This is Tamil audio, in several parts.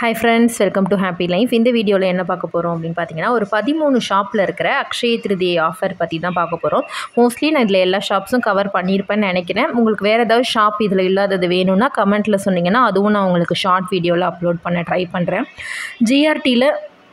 hi friends welcome to Happy Life இந்த வீடியோவில் என்ன பார்க்க போகிறோம் அப்படின்னு பார்த்தீங்கன்னா ஒரு பதிமூணு ஷாப்பில் இருக்கிற அக்ஷய திருதி ஆஃபர் பற்றி தான் பார்க்க போகிறோம் மோஸ்ட்லி நான் இதில் எல்லா ஷாப்ஸும் கவர் பண்ணியிருப்பேன்னு நினைக்கிறேன் உங்களுக்கு வேறு ஏதாவது ஷாப் இதில் இல்லாதது வேணும்னா கமெண்ட்டில் சொன்னீங்கன்னா அதுவும் நான் உங்களுக்கு ஷார்ட் வீடியோவில் அப்லோட் பண்ண ட்ரை பண்ணுறேன் ஜிஆர்டியில்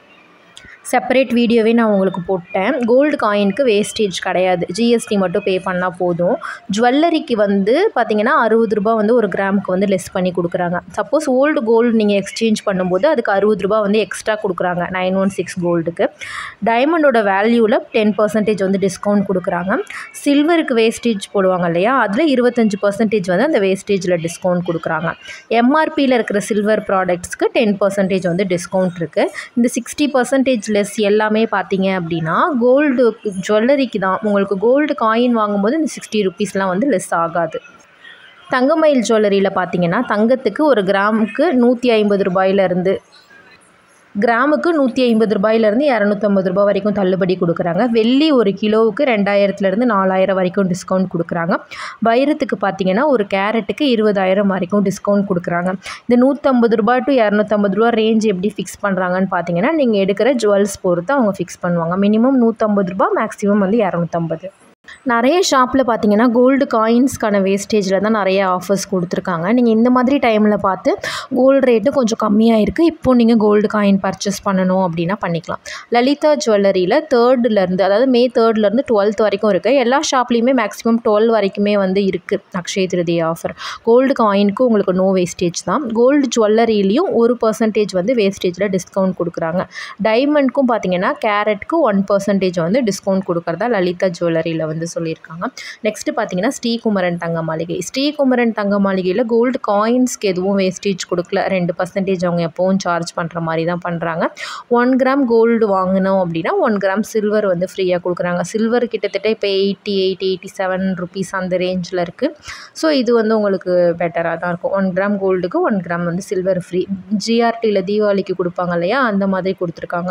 செப்பரேட் வீடியோவே நான் உங்களுக்கு போட்டேன் கோல்டு காயினுக்கு வேஸ்டேஜ் கிடையாது ஜிஎஸ்டி மட்டும் பே பண்ணால் போதும் ஜுவல்லரிக்கு வந்து பார்த்திங்கன்னா அறுபது ரூபா வந்து ஒரு கிராமுக்கு வந்து லெஸ் பண்ணி கொடுக்குறாங்க சப்போஸ் ஓல்டு கோல்டு நீங்கள் எக்ஸ்சேஞ்ச் பண்ணும்போது அதுக்கு அறுபது ரூபா வந்து எக்ஸ்ட்ரா கொடுக்குறாங்க நைன் ஒன் சிக்ஸ் கோல்டுக்கு டைமண்டோட வேல்யூவில் டென் பர்சன்டேஜ் வந்து டிஸ்கவுண்ட் கொடுக்குறாங்க சில்வருக்கு வேஸ்டேஜ் போடுவாங்க இல்லையா அதில் இருபத்தஞ்சி பர்சன்டேஜ் வந்து அந்த வேஸ்டேஜில் டிஸ்கவுண்ட் கொடுக்குறாங்க எம்ஆர்பியில் இருக்கிற சில்வர் ப்ராடக்ட்ஸ்க்கு டென் பர்சன்டேஜ் வந்து டிஸ்கவுண்ட் இருக்குது இந்த சிக்ஸ்டி பர்சன்டேஜ் லெஸ் எல்லாமே பார்த்தீங்க அப்படின்னா கோல்டு ஜுவல்லரிக்கு தான் உங்களுக்கு கோல்டு காயின் வாங்கும்போது இந்த சிக்ஸ்டி ருபீஸ்லாம் வந்து லெஸ் ஆகாது தங்கமயில் ஜுவல்லரியில் பார்த்தீங்கன்னா தங்கத்துக்கு ஒரு கிராமுக்கு நூற்றி ஐம்பது ரூபாயிலேருந்து கிராமுக்கு நூற்றி ஐம்பது ரூபாயிலேருந்து இரநூத்தம்பது ரூபாய் வரைக்கும் தள்ளுபடி கொடுக்குறாங்க வெள்ளி ஒரு கிலோவுக்கு ரெண்டாயிரத்துலேருந்து நாலாயிரம் வரைக்கும் டிஸ்கவுண்ட் கொடுக்குறாங்க வைரத்துக்கு பார்த்தீங்கன்னா ஒரு கேரட்டுக்கு இருபதாயிரம் வரைக்கும் டிஸ்கவுண்ட் கொடுக்குறாங்க இந்த நூற்றம்பது ரூபாய் டு இரநூத்தம்பது ரூபா ரேஞ்ச் எப்படி ஃபிக்ஸ் பண்ணுறாங்கன்னு பார்த்தீங்கன்னா நீங்கள் எடுக்கிற ஜுவல்ஸ் பொறுத்து அவங்க ஃபிக்ஸ் பண்ணுவாங்க மினிமம் நூற்றம்பது ரூபா மேக்ஸிமம் வந்து இரநூத்தம்பது நிறைய ஷாப்பில் பார்த்தீங்கன்னா கோல்டு காயின்ஸ்க்கான வேஸ்டேஜில் தான் நிறைய ஆஃபர்ஸ் கொடுத்துருக்காங்க நீங்கள் இந்த மாதிரி டைமில் பார்த்து கோல்டு ரேட்டு கொஞ்சம் கம்மியாக இருக்குது இப்போ நீங்கள் கோல்டு காயின் பர்ச்சேஸ் பண்ணணும் அப்படின்னா பண்ணிக்கலாம் லலிதா ஜுவல்லரியில் தேர்ட்லேருந்து அதாவது மே தேர்ட்லேருந்து டுவெல்த் வரைக்கும் இருக்குது எல்லா ஷாப்லேயுமே மேக்ஸிமம் டுவெல் வரைக்குமே வந்து இருக்குது அக்ஷய திருதி ஆஃபர் கோல்டு காயினுக்கு உங்களுக்கு நோ வேஸ்டேஜ் தான் கோல்டு ஜுவல்லரிலையும் ஒரு பர்சன்டேஜ் வந்து வேஸ்டேஜில் டிஸ்கவுண்ட் கொடுக்குறாங்க டைமண்ட்க்கும் பார்த்தீங்கன்னா கேரட்க்கு ஒன் பர்சன்டேஜ் வந்து டிஸ்கவுண்ட் கொடுக்குறதா லலிதா ஜுவல்லரியில் வந்து வந்து சொல்லியிருக்காங்க நெக்ஸ்ட்டு பார்த்தீங்கன்னா ஸ்ரீகுமரன் தங்க மாளிகை ஸ்ரீகுமரன் தங்க மாளிகையில் கோல்டு காயின்ஸ்க்கு எதுவும் வேஸ்டேஜ் கொடுக்கல ரெண்டு பர்சன்டேஜ் அவங்க எப்போவும் சார்ஜ் பண்ணுற மாதிரி தான் பண்ணுறாங்க ஒன் கிராம் கோல்டு வாங்கினோம் அப்படின்னா ஒன் கிராம் சில்வர் வந்து ஃப்ரீயாக கொடுக்குறாங்க சில்வர் கிட்டத்தட்ட இப்போ eighty eight eighty seven rupees அந்த ரேஞ்சில் இருக்குது ஸோ இது வந்து உங்களுக்கு பெட்டராக தான் இருக்கும் ஒன் கிராம் கோல்டுக்கு ஒன் கிராம் வந்து சில்வர் ஃப்ரீ ஜிஆர்டியில் தீபாவளிக்கு கொடுப்பாங்க இல்லையா அந்த மாதிரி கொடுத்துருக்காங்க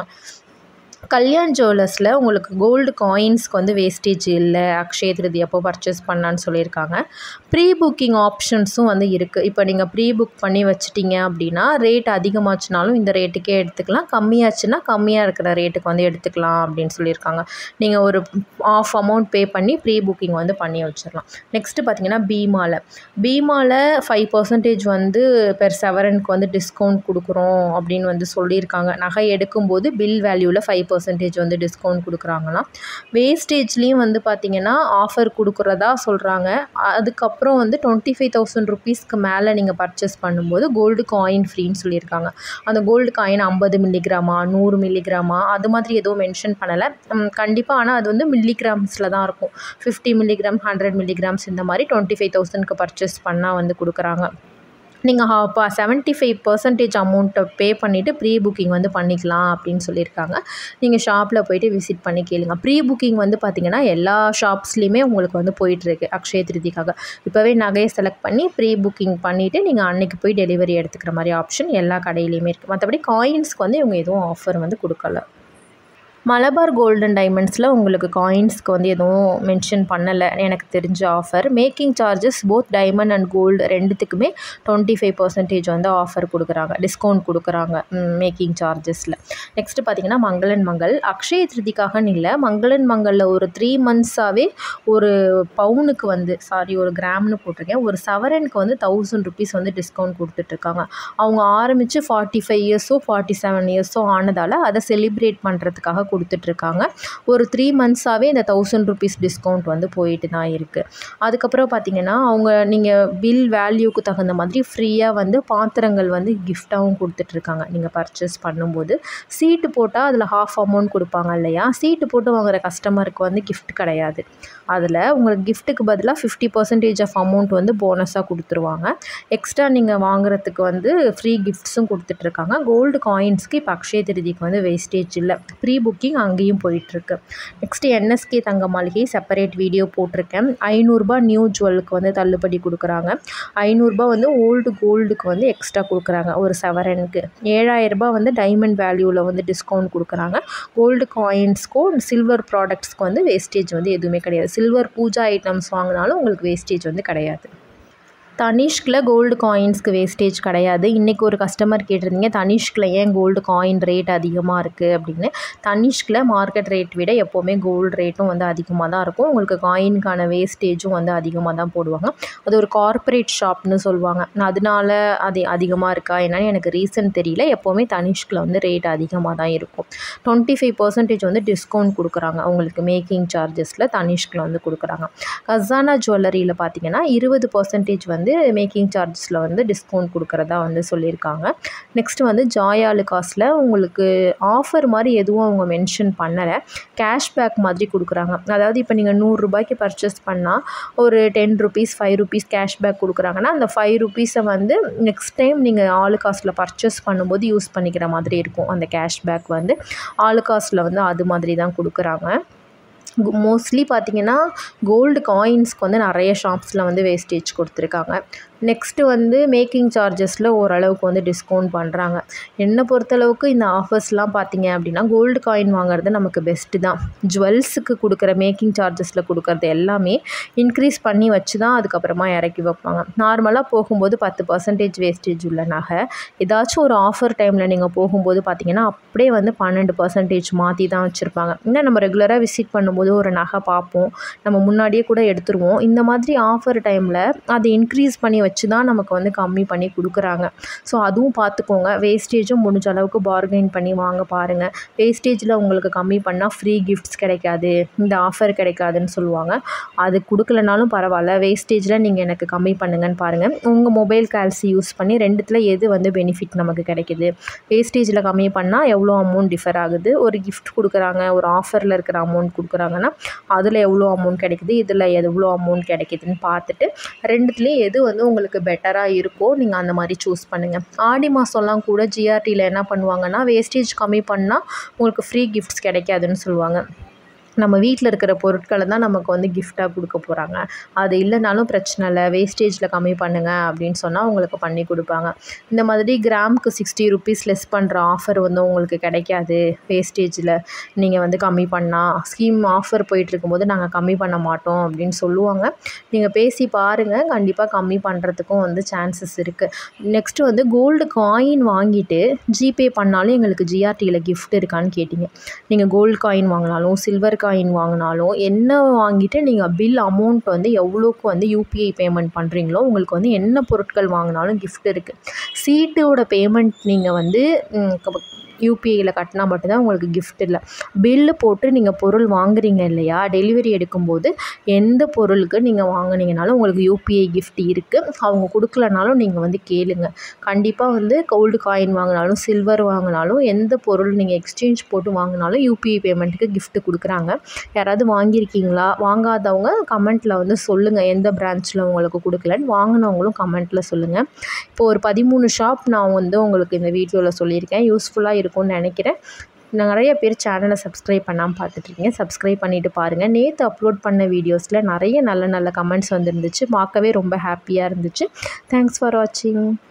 கல்யாண் ஜுவல்லர்ஸில் உங்களுக்கு கோல்டு காயின்ஸ்க்கு வந்து வேஸ்டேஜ் இல்லை அக்ஷய திருதி அப்போ பர்ச்சேஸ் பண்ணான்னு சொல்லியிருக்காங்க ப்ரீ புக்கிங் ஆப்ஷன்ஸும் வந்து இருக்குது இப்போ நீங்கள் ப்ரீ புக் பண்ணி வச்சிட்டிங்க அப்படின்னா ரேட் அதிகமாச்சுனாலும் இந்த ரேட்டுக்கே எடுத்துக்கலாம் கம்மியாச்சுன்னா கம்மியாக இருக்கிற ரேட்டுக்கு வந்து எடுத்துக்கலாம் அப்படின்னு சொல்லியிருக்காங்க நீங்கள் ஒரு ஆஃப் அமௌண்ட் பே பண்ணி ப்ரீ புக்கிங் வந்து பண்ணி வச்சிடலாம் நெக்ஸ்ட்டு பார்த்தீங்கன்னா பீமாவில் பீமாவில் ஃபைவ் பர்சன்டேஜ் வந்து பெர் செவரனுக்கு வந்து டிஸ்கவுண்ட் கொடுக்குறோம் அப்படின்னு வந்து சொல்லியிருக்காங்க நகை எடுக்கும்போது பில் வேல்யூவில் ஃபைவ் பர்சன்டேஜ் வந்து டிஸ்கவுண்ட் கொடுக்குறாங்களாம் வேஸ்டேஜ்லேயும் வந்து பார்த்திங்கன்னா ஆஃபர் கொடுக்குறதா சொல்கிறாங்க அதுக்கப்புறம் வந்து டுவெண்ட்டி ஃபைவ் தௌசண்ட் ருபீஸ்க்கு மேலே நீங்கள் பர்ச்சேஸ் பண்ணும்போது கோல்டு காயின் ஃப்ரீன்னு சொல்லியிருக்காங்க அந்த கோல்டு காயின் ஐம்பது மில்லிகிராமா நூறு மில்லிகிராமா அது மாதிரி எதுவும் மென்ஷன் பண்ணலை கண்டிப்பாக ஆனால் அது வந்து மில்லிகிராம்ஸில் தான் இருக்கும் ஃபிஃப்டி மில்லிகிராம் ஹண்ட்ரட் மில்லிகிராம்ஸ் இந்த மாதிரி டுவெண்ட்டி ஃபைவ் தௌசண்ட்க்கு பர்ச்சேஸ் பண்ணால் வந்து கொடுக்குறாங்க நீங்கள் இப்போ செவன்ட்டி ஃபைவ் பர்சன்டேஜ் அமௌண்ட்டை பே பண்ணிவிட்டு ப்ரீ புக்கிங் வந்து பண்ணிக்கலாம் அப்படின்னு சொல்லியிருக்காங்க நீங்கள் ஷாப்பில் போயிட்டு விசிட் பண்ணி கேளுங்க ப்ரீ புக்கிங் வந்து பார்த்திங்கன்னா எல்லா ஷாப்ஸ்லேயுமே உங்களுக்கு வந்து போயிட்டுருக்கு அக்ஷய திருதிக்காக இப்போவே நகையை செலக்ட் பண்ணி ப்ரீ புக்கிங் பண்ணிவிட்டு நீங்கள் அன்றைக்கி போய் டெலிவரி எடுத்துக்கிற மாதிரி ஆப்ஷன் எல்லா கடையிலையுமே இருக்குது மற்றபடி காயின்ஸ்க்கு வந்து இவங்க எதுவும் ஆஃபர் வந்து கொடுக்கல மலபார் கோல்டன் டைமண்ட்ஸில் உங்களுக்கு காயின்ஸ்க்கு வந்து எதுவும் மென்ஷன் பண்ணலை எனக்கு தெரிஞ்ச offer making charges both diamond and gold ரெண்டுத்துக்குமே டுவெண்ட்டி ஃபைவ் பர்சன்டேஜ் வந்து ஆஃபர் கொடுக்குறாங்க டிஸ்கவுண்ட் கொடுக்குறாங்க மேக்கிங் சார்ஜஸில் நெக்ஸ்ட்டு பார்த்தீங்கன்னா மங்களன் மங்கள் அக்ஷய திருதிக்காகன்னு இல்லை மங்களன் மங்களில் ஒரு த்ரீ மந்த்ஸாகவே ஒரு பவுனுக்கு வந்து சாரி ஒரு கிராம்னு போட்டிருக்கேன் ஒரு சவரனுக்கு வந்து தௌசண்ட் ருபீஸ் வந்து டிஸ்கவுண்ட் கொடுத்துட்ருக்காங்க அவங்க ஆரம்பித்து ஃபார்ட்டி ஃபைவ் இயர்ஸோ ஃபார்ட்டி செவன் இயர்ஸோ ஆனதால் அதை செலிப்ரேட் பண்ணுறதுக்காக கொடுத்துட்ருக்காங்க ஒரு த்ரீ மந்த்ஸாகவே இந்த தௌசண்ட் ருபீஸ் டிஸ்கவுண்ட் வந்து போயிட்டு தான் இருக்குது அதுக்கப்புறம் பார்த்திங்கன்னா அவங்க நீங்கள் பில் வேல்யூக்கு தகுந்த மாதிரி ஃப்ரீயாக வந்து பாத்திரங்கள் வந்து கிஃப்டாகவும் கொடுத்துட்ருக்காங்க நீங்கள் பர்ச்சேஸ் பண்ணும்போது சீட்டு போட்டால் அதில் ஹாஃப் அமௌண்ட் கொடுப்பாங்க இல்லையா சீட்டு போட்டு வாங்குகிற கஸ்டமருக்கு வந்து கிஃப்ட் கிடையாது அதில் உங்களுக்கு கிஃப்ட்டுக்கு பதிலாக ஃபிஃப்டி பர்சன்டேஜ் ஆஃப் அமௌண்ட் வந்து போனஸாக கொடுத்துருவாங்க எக்ஸ்ட்ரா நீங்கள் வாங்குறதுக்கு வந்து ஃப்ரீ கிஃப்ட்ஸும் கொடுத்துட்ருக்காங்க கோல்டு காயின்ஸ்க்கு இப்போ அக்ஷய திருதிக்கு வந்து வேஸ்டேஜ் இல்லை ப்ரீ புக்கிங் அங்கேயும் போயிட்டுருக்கு நெக்ஸ்ட்டு என்எஸ்கே தங்க மாளிகை செப்பரேட் வீடியோ போட்டிருக்கேன் ஐநூறுரூபா நியூ ஜுவலுக்கு வந்து தள்ளுபடி கொடுக்குறாங்க ஐநூறுரூபா வந்து ஓல்டு கோல்டுக்கு வந்து எக்ஸ்ட்ரா கொடுக்குறாங்க ஒரு செவரனுக்கு ஏழாயிரரூபா வந்து டைமண்ட் வேல்யூவில் வந்து டிஸ்கவுண்ட் கொடுக்குறாங்க கோல்டு காயின்ஸ்க்கும் சில்வர் ப்ராடக்ட்ஸ்க்கு வந்து வேஸ்டேஜ் வந்து எதுவுமே கிடையாது சில்வர் பூஜா ஐட்டம்ஸ் வாங்கினாலும் உங்களுக்கு வேஸ்டேஜ் வந்து கிடையாது தனிஷ்கில் கோல்டு காயின்ஸ்க்கு வேஸ்டேஜ் கிடையாது இன்றைக்கி ஒரு கஸ்டமர் கேட்டிருந்தீங்க தனிஷ்கில் ஏன் கோல்டு காயின் ரேட் அதிகமாக இருக்குது அப்படின்னு தனிஷ்கில் மார்க்கெட் ரேட் விட எப்போவுமே கோல்டு ரேட்டும் வந்து அதிகமாக தான் இருக்கும் உங்களுக்கு காயினுக்கான வேஸ்டேஜும் வந்து அதிகமாக தான் போடுவாங்க அது ஒரு கார்ப்பரேட் ஷாப்னு சொல்லுவாங்க அதனால அது அதிகமாக இருக்கா என்னன்னு எனக்கு ரீசன் தெரியல எப்போவுமே தனிஷ்கில் வந்து ரேட் அதிகமாக தான் இருக்கும் டுவெண்ட்டி ஃபைவ் பர்சன்டேஜ் வந்து டிஸ்கவுண்ட் கொடுக்குறாங்க அவங்களுக்கு மேக்கிங் சார்ஜஸில் தனிஷ்கில் வந்து கொடுக்குறாங்க கசானா ஜுவல்லரியில் பார்த்தீங்கன்னா இருபது பர்சன்டேஜ் வந்து மேக்கிங் சார்ஜஸில் வந்து டிஸ்கவுண்ட் கொடுக்குறதா வந்து சொல்லியிருக்காங்க நெக்ஸ்ட் வந்து ஜாயாலுகாஸில் உங்களுக்கு ஆஃபர் மாதிரி எதுவும் அவங்க மென்ஷன் பண்ணலை கேஷ்பேக் மாதிரி கொடுக்குறாங்க அதாவது இப்போ நீங்கள் நூறுரூபாய்க்கு பர்ச்சேஸ் பண்ணால் ஒரு ten rupees five rupees cashback கொடுக்குறாங்கன்னா அந்த ஃபைவ் ருபீஸை வந்து நெக்ஸ்ட் டைம் நீங்கள் ஆளுகாஸில் பர்ச்சேஸ் பண்ணும்போது யூஸ் பண்ணிக்கிற மாதிரி இருக்கும் அந்த கேஷ்பேக் வந்து ஆளுகாஸில் வந்து அது மாதிரி தான் கொடுக்குறாங்க மோஸ்ட்லி பார்த்தீங்கன்னா கோல்டு காயின்ஸ்க்கு வந்து நிறைய ஷாப்ஸில் வந்து வேஸ்டேஜ் கொடுத்துருக்காங்க நெக்ஸ்ட்டு வந்து மேக்கிங் சார்ஜஸில் ஓரளவுக்கு வந்து டிஸ்கவுண்ட் பண்ணுறாங்க என்னை பொறுத்தளவுக்கு இந்த ஆஃபர்ஸ்லாம் பார்த்தீங்க அப்படின்னா கோல்டு காயின் வாங்குறது நமக்கு பெஸ்ட்டு தான் ஜுவல்ஸுக்கு கொடுக்குற மேக்கிங் சார்ஜஸில் கொடுக்குறது எல்லாமே இன்க்ரீஸ் பண்ணி வச்சு தான் அதுக்கப்புறமா இறக்கி வைப்பாங்க நார்மலாக போகும்போது பத்து பர்சன்டேஜ் வேஸ்டேஜ் உள்ள நகை ஏதாச்சும் ஒரு ஆஃபர் டைமில் நீங்கள் போகும்போது பார்த்தீங்கன்னா அப்படியே வந்து பன்னெண்டு பர்சன்டேஜ் மாற்றி தான் வச்சுருப்பாங்க இன்னும் நம்ம ரெகுலராக விசிட் பண்ணும்போது ஒரு நகை பார்ப்போம் நம்ம முன்னாடியே கூட எடுத்துருவோம் இந்த மாதிரி ஆஃபர் டைமில் அதை இன்க்ரீஸ் பண்ணி வச்சு தான் நமக்கு வந்து கம்மி பண்ணி கொடுக்குறாங்க ஸோ அதுவும் பார்த்துக்கோங்க வேஸ்டேஜும் முடிஞ்ச அளவுக்கு பார்கெயின் பண்ணி வாங்க பாருங்கள் வேஸ்டேஜில் உங்களுக்கு கம்மி பண்ணால் ஃப்ரீ கிஃப்ட்ஸ் கிடைக்காது இந்த ஆஃபர் கிடைக்காதுன்னு சொல்லுவாங்க அது கொடுக்கலனாலும் பரவாயில்ல வேஸ்டேஜில் நீங்கள் எனக்கு கம்மி பண்ணுங்கன்னு பாருங்கள் உங்கள் மொபைல் கால்சி யூஸ் பண்ணி ரெண்டுத்தில் எது வந்து பெனிஃபிட் நமக்கு கிடைக்குது வேஸ்டேஜில் கம்மி பண்ணால் எவ்வளோ அமௌண்ட் டிஃபர் ஆகுது ஒரு கிஃப்ட் கொடுக்குறாங்க ஒரு ஆஃபரில் இருக்கிற அமௌண்ட் கொடுக்குறாங்கன்னா அதில் எவ்வளோ அமௌண்ட் கிடைக்குது இதில் எவ்வளோ அமௌண்ட் கிடைக்குதுன்னு பார்த்துட்டு ரெண்டுத்துலேயும் எது வந்து உங்களுக்கு பெட்டராக இருக்கோ நீங்கள் அந்த மாதிரி சூஸ் பண்ணுங்கள் ஆடி மாதம்லாம் கூட ஜிஆர்டியில் என்ன பண்ணுவாங்கன்னா வேஸ்டேஜ் கம்மி பண்ணால் உங்களுக்கு ஃப்ரீ கிஃப்ட்ஸ் கிடைக்காதுன்னு சொல்லுவாங்க நம்ம வீட்டில் இருக்கிற பொருட்களை தான் நமக்கு வந்து கிஃப்டாக கொடுக்க போகிறாங்க அது இல்லைனாலும் பிரச்சனை இல்லை வேஸ்டேஜில் கம்மி பண்ணுங்கள் அப்படின்னு சொன்னால் உங்களுக்கு பண்ணி கொடுப்பாங்க இந்த மாதிரி கிராமுக்கு சிக்ஸ்டி ருபீஸ் லெஸ் பண்ணுற ஆஃபர் வந்து உங்களுக்கு கிடைக்காது வேஸ்டேஜில் நீங்கள் வந்து கம்மி பண்ணால் ஸ்கீம் ஆஃபர் போயிட்டுருக்கும்போது நாங்கள் கம்மி பண்ண மாட்டோம் அப்படின்னு சொல்லுவாங்க நீங்கள் பேசி பாருங்கள் கண்டிப்பாக கம்மி பண்ணுறதுக்கும் வந்து சான்சஸ் இருக்குது நெக்ஸ்ட்டு வந்து கோல்டு காயின் வாங்கிட்டு ஜிபே பண்ணாலும் எங்களுக்கு ஜிஆர்டியில் கிஃப்ட் இருக்கான்னு கேட்டிங்க நீங்கள் கோல்டு காயின் வாங்கினாலும் சில்வர் காயின் வாங்கினாலும் என்ன வாங்கிட்டு நீங்கள் பில் அமௌண்ட் வந்து எவ்வளோக்கு வந்து யூபிஐ பேமெண்ட் பண்ணுறீங்களோ உங்களுக்கு வந்து என்ன பொருட்கள் வாங்கினாலும் கிஃப்ட் இருக்குது சீட்டோட பேமெண்ட் நீங்கள் வந்து யூபிஐயில் கட்டினா மட்டும்தான் உங்களுக்கு கிஃப்ட் இல்லை பில்லு போட்டு நீங்கள் பொருள் வாங்குறீங்க இல்லையா டெலிவரி எடுக்கும்போது எந்த பொருளுக்கு நீங்கள் வாங்குனீங்கனாலும் உங்களுக்கு யூபிஐ கிஃப்ட் இருக்குது அவங்க கொடுக்கலனாலும் நீங்கள் வந்து கேளுங்க கண்டிப்பாக வந்து கோல்டு காயின் வாங்கினாலும் சில்வர் வாங்கினாலும் எந்த பொருள் நீங்கள் எக்ஸ்சேஞ்ச் போட்டு வாங்கினாலும் யூபிஐ பேமெண்ட்டுக்கு கிஃப்ட் கொடுக்குறாங்க யாராவது வாங்கியிருக்கீங்களா வாங்காதவங்க கமெண்ட்டில் வந்து சொல்லுங்கள் எந்த பிரான்ச்சில் உங்களுக்கு கொடுக்கலன்னு வாங்கினவங்களும் கமெண்ட்டில் சொல்லுங்கள் இப்போ ஒரு பதிமூணு ஷாப் நான் வந்து உங்களுக்கு இந்த வீடியோவில் சொல்லியிருக்கேன் யூஸ்ஃபுல்லாக இருக்கும்னு நினைக்கிறேன் நிறைய பேர் சேனலை சப்ஸ்கிரைப் பண்ணாமல் பார்த்துட்ருக்கீங்க சப்ஸ்கிரைப் பண்ணிவிட்டு பாருங்கள் நேற்று அப்லோட் பண்ண வீடியோஸில் நிறைய நல்ல நல்ல கமெண்ட்ஸ் வந்துருந்துச்சு பார்க்கவே ரொம்ப ஹாப்பியாக இருந்துச்சு தேங்க்ஸ் ஃபார் வாட்சிங்